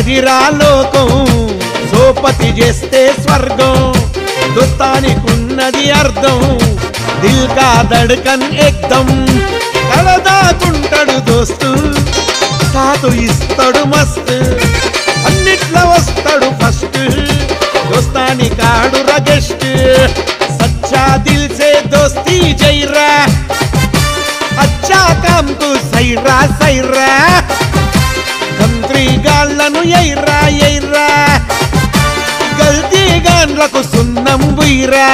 అయితదిరా లోకం సోపతి చేస్తే స్వర్గం దొస్తానికున్నది అర్థం దిల్ కా దడకన్ ఎక్దం కలదాకుంటాడు దోస్తు సాతు ఇస్తాడు మస్తు అన్నిట్లో వస్తాడు ఫస్ట్ దోస్తాని కాడు రగెస్ట్ సచ్చా దిల్ సే దోస్తి జైరా అచ్చా కాంకు సైరా సైరా కంత్రి గాళ్ళను ఎయిరా ఎయిరా గల్తీ గాన్లకు సున్నం బుయిరా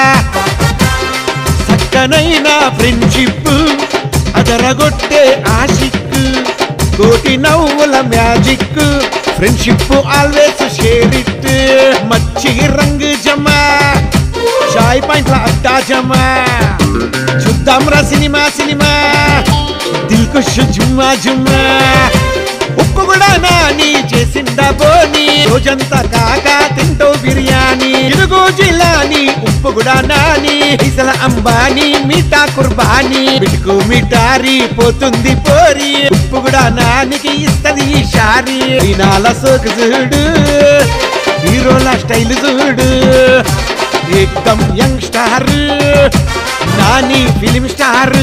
చక్కనైన ఫ్రెండ్షిప్ అదరగొట్టే ఆషిక్ కోటి నవ్వుల magic friendship always share it మచ్చి రంగు జమా చాయ్ పాయింట్ల అడ్డా జమా చూద్దాం రా సినిమా సినిమా దిల్ కుష్ జుమ్మా జుమ్మా ఉప్పు కూడా నాని చేసిందా బోని రోజంతా కాకా తింటూ బిర్యానీ ఇరుగు జిల్లాని ఉప్పు కూడా నాని ఇసల అంబానీ మీఠా కుర్బానీ బిటుకు మిఠారి పోతుంది పోరి ఉప్పు కూడా నానికి ఇస్తది ఈ షారి దినాల సోకు చూడు హీరోల స్టైల్ చూడు ఏకదం young star Nani film star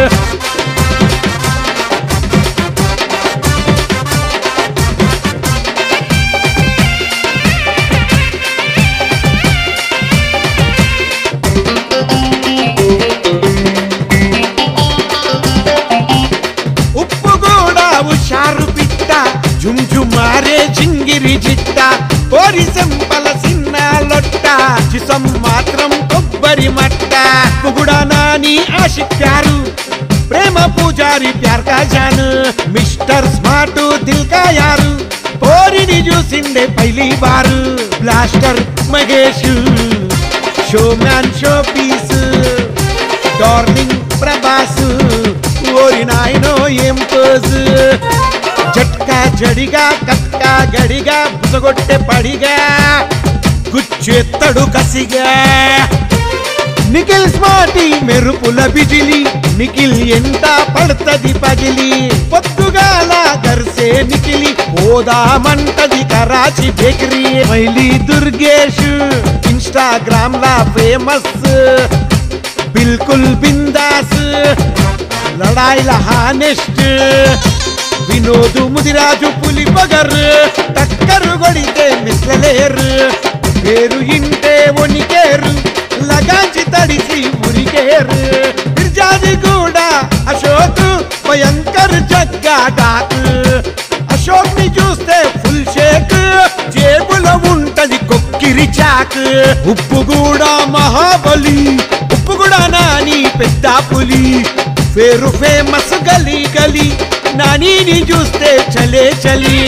ఉప్పు కూడా ఉషారు పిట్ట జుమ్ జుమారే జింగిరి జిట్ట కోరి సెంపల సిన్న లొట్ట చిసం మాత్రం కొబ్బరి మట్ట ఉప్పు కూడా నాని ఆశిక్కారు ప్రేమ పూజారి ప్యార్ కా జాన్ మిస్టర్ స్మార్ట్ దిల్ కా యారు పోరిని చూసిండే పైలి బారు blaster Mahesh show man show piece darling Prabhas ఓరి నాయనో ఏం పోజు జట్కా జడిగా కట్కా గడిగా బుసగొట్టె పడిగా గుచ్చెత్తడు కసిగా నిఖిల్ స్మార్టి మెరుపుల బిజిలి నిఖిల్ ఎంత పడుతది పగిలి పొద్దుగాల గర్సే నిఖిలి పోదామంటది కరాచి బేకరీ మైలి దుర్గేష్ ఇన్స్టాగ్రామ్ లా ఫేమస్ బిల్కుల్ బిందాస్ లడాయిల హానెస్ట్ వినోదు ముదిరాజు పులి పగర్ టక్కరు కొడితే మిస్లలేరు పేరు ఇంటే వణికేరు లగాంచి తడిసి ఉరికేరు బిర్జాది కూడా అశోక్ భయంకర్ జగ్గా డాక్ అశోక్ ని చూస్తే ఫుల్ షేక్ జేబులో ఉంటది కొక్కిరి చాక్ ఉప్పు కూడా మహాబలి ఉప్పు కూడా నాని పెద్ద పులి పేరు ఫేమస్ గలీ గలీ నానిని చూస్తే చలే చలి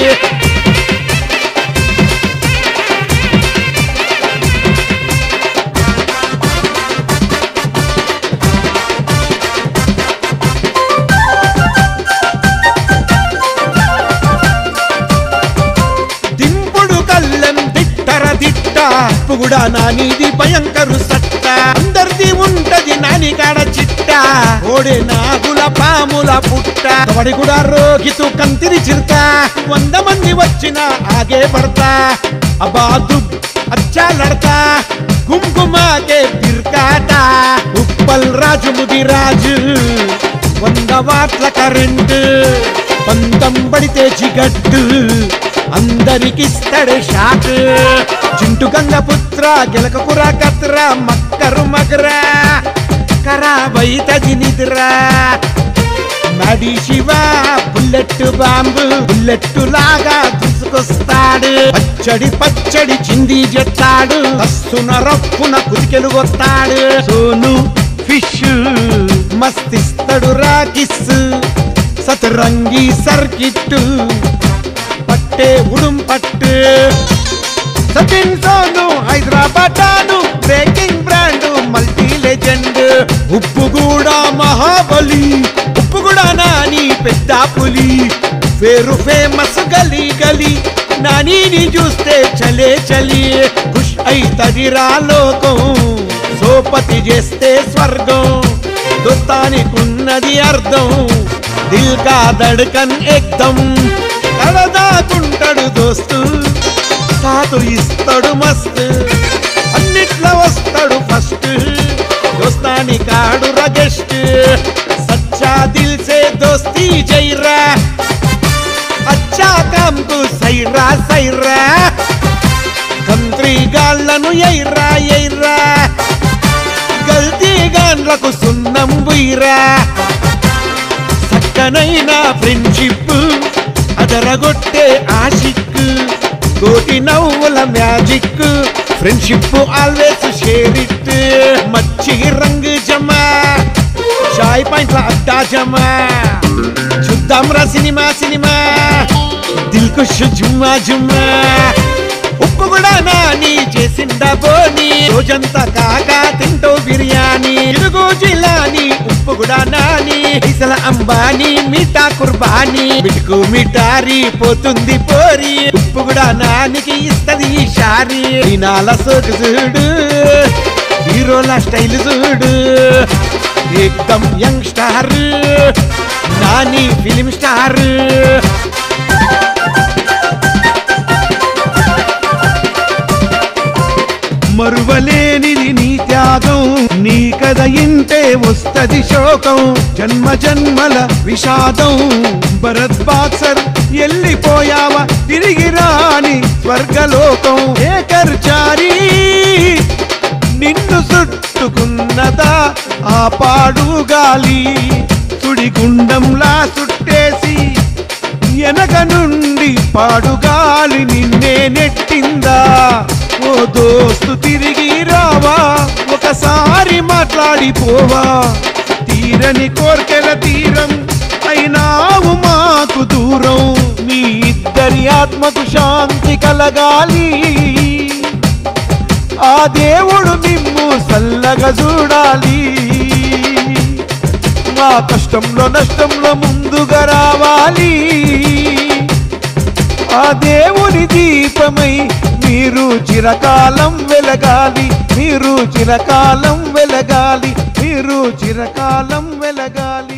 దింపుడు కళ్ళం దిట్టర దిట్ట ఉప్పు కూడా నానిది భయంకరు సట్ట అందరిది ఉంటది నాని కాడ చిట్ట ఓడే నాగుల పాముల పుట్ట వాడి కూడా రోగితు కంతిరి చిరుత వంద మంది వచ్చిన ఆగే పడతా అబాదు అచ్చా లడతా కుంకుమాకే తిర్కాట ఉప్పల్ రాజు ముదిరాజు వంద వాట్ల కరెంటు పంతం పడితే చిగట్టు అందరికిస్తాడు షాక్ చింటు గంగ పుత్ర గిలక కుర కత్ర మక్కరు మగరా ఖరాబైతది నిద్రా నడి శివ బుల్లెట్ బాంబు బుల్లెట్ లాగా దూసుకొస్తాడు పచ్చడి పచ్చడి చింది జెత్తాడు కస్సున రప్పున కుదికెలు కొత్తాడు సోను ఫిష్ మస్తిస్తాడు రాకిస్ సతరంగి సర్కిట్ పట్టే ఉడుం పట్టు Sachin Sonu Hyderabad breaking brand multi legend ఉప్పు కూడా మహాబలి ఉప్పు కూడా నాని పెద్ద పులి పేరు ఫేమస్ గలీ గలీ నానిని చూస్తే చలే చలి ఖుష్ అయితదిరా లోకం సోపతి చేస్తే స్వర్గం దొస్తానికున్నది అర్థం దిల్ కా దడకన్ ఎక్దం తడదాకుంటాడు దోస్తు సాతు ఇస్తాడు మస్తు అన్నిట్లో వస్తాడు ఫస్ట్ దోస్తాని కాడు రగెస్ట్ సచ్చా దిల్ సే దోస్తి జైరా అచ్చా కాంకు సైరా సైరా కంత్రి గాళ్లను ఎయిరా ఎయిరా గల్తీ గాన్లకు సున్నం బుయిరా చక్కనైన ఫ్రెండ్షిప్ అదరగొట్టే ఆషిక్ కోటి నవ్వుల magic friendship always share it మచ్చి రంగు జమా చాయ్ పాయింట్ల అడ్డా జమా చూద్దాం రా సినిమా సినిమా దిల్ కుష్ జుమ్మా జుమ్మా ఉప్పు కూడా నాని చేసిందా బోని రోజంతా కాకా తింటూ బిర్యానీ ఇరుగు జిల్లాని ఉప్పు కూడా నాని పైసల అంబానీ మీఠా కుర్బానీ మిటుకు మిఠారి పోతుంది పోరి ఉప్పు కూడా నానికి ఇస్తది ఈ షారి దినాల సోకు చూడు హీరోల స్టైల్ చూడు ఏకదం young star Nani film star మరువలేనిది నీ త్యాగం నీ కథ ఇంటే వస్తది శోకం జన్మ జన్మల విషాదం భరత్ బాక్సర్ ఎల్లిపోయావా తిరిగి రాని స్వర్గలోకం ఏకర్ చారి నిన్ను చుట్టుకున్నదా ఆ పాడు గాలి సుడిగుండంలా చుట్టేసి వెనక నుండి పాడుగాలి నిన్నే నెట్టిందా ఓ దోస్తు తిరిగి రావా ఒకసారి మాట్లాడిపోవా తీరని కోర్కెల తీరం అయినావు మాకు దూరం మీ ఇద్దరి ఆత్మకు శాంతి కలగాలి ఆ దేవుడు నిమ్ము సల్లగా చూడాలి మా కష్టంలో నష్టంలో ముందుగా రావాలి ఆ దేవుని దీపమై మీరు చిరకాలం వెలగాలి మీరు చిరకాలం వెలగాలి మీరు చిరకాలం వెలగాలి